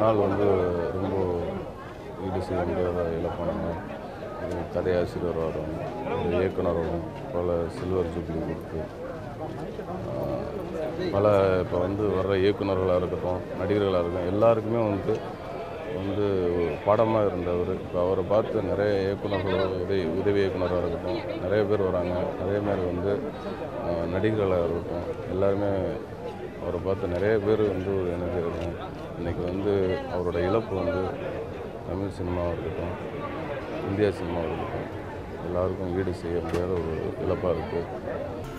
நாள் வந்து ரொம்ப ஈடு செய்ய முடியாத இழப்பானாங்க ஒரு கதையாசிரியர் வரும் ஒரு இயக்குனர் வரும் பல சில்வர் ஜூப்ளி கொடுத்து ஆஹ், பல இப்போ வந்து வர்ற இயக்குனர்களாக இருக்கட்டும் நடிகர்களாக இருக்கட்டும் எல்லாருக்குமே வந்து வந்து பாடமாக இருந்தவர் இப்போ அவரை பார்த்து நிறைய இயக்குனர்கள் உதவி உதவி இயக்குனராக இருக்கட்டும் நிறைய பேர் வராங்க அதே மாதிரி வந்து ஆஹ், நடிகர்களாக இருக்கட்டும் எல்லாருமே அவரை பார்த்து நிறைய பேர் வந்து ஒரு எனர்ஜி இருக்கும் இன்றைக்கி வந்து அவரோட இழப்பு வந்து தமிழ் சினிமாவாக இருக்கட்டும் இந்தியா சினிமாவாக இருக்கட்டும் எல்லாருக்கும் ஈடு செய்ய முடியாத ஒரு இழப்பாக இருக்குது